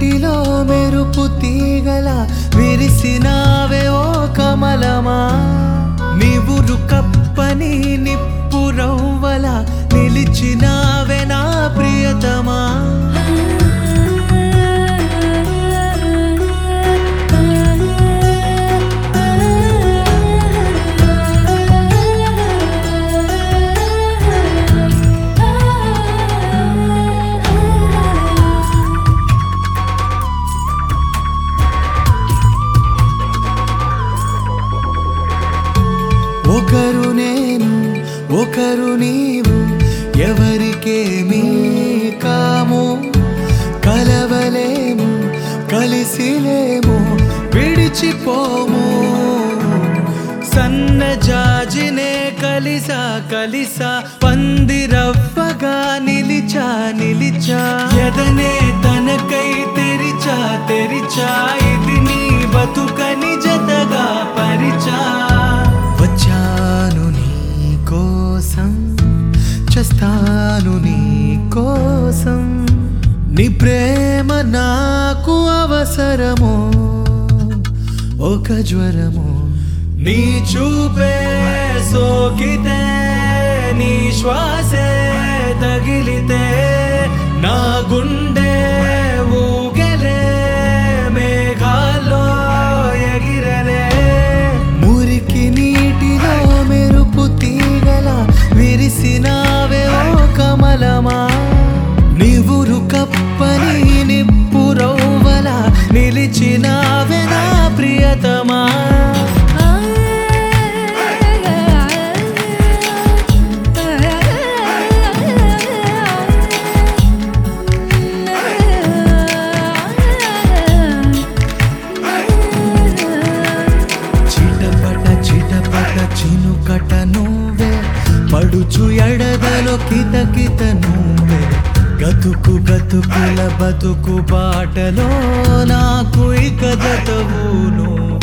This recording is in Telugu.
నీటిలో మెరుపు తీగల విరిసినావే ఓ కమలమా నీవురు కప్పని నిప్పు రవ్వల నిలిచినావే నా ప్రియతమా ఒకరు నేను ఒకరు నీవు ఎవరికేమీ కాము కలవలేము కలిసిలేము విడిచిపోము సన్నజాజినే కలిసా కలిసా పందిరవ్వగా నిలిచా నిలిచా ఎదనే తనకై తెరిచా తెరిచా ఇది నీ బతుకని జతగా పరిచా వచ్చాను నీ కోసం చస్తాను నీ కోసం నీ ప్రేమ నాకు అవసరము ఒక జ్వరము నీ చూపే సోకితే నీ శ్వాసే తగిలితే నా గుండె ఊగలే మేఘాల్లో ఎగిరలే మురికి నీటిలో మెరుపు తీగల విరిసినావే ఓ కమలమా నీవురు కప్పని నిప్పు రవ్వల నిలిచినావే నా ప్రియతమా చిటపట చిటపట చినుకట నువ్వే పడుచు ఎడదలో కిత కిత నువ్వే గతుకు గతుకుల బతుకు బాటలో నాకు ఇక జతవు నువ్వే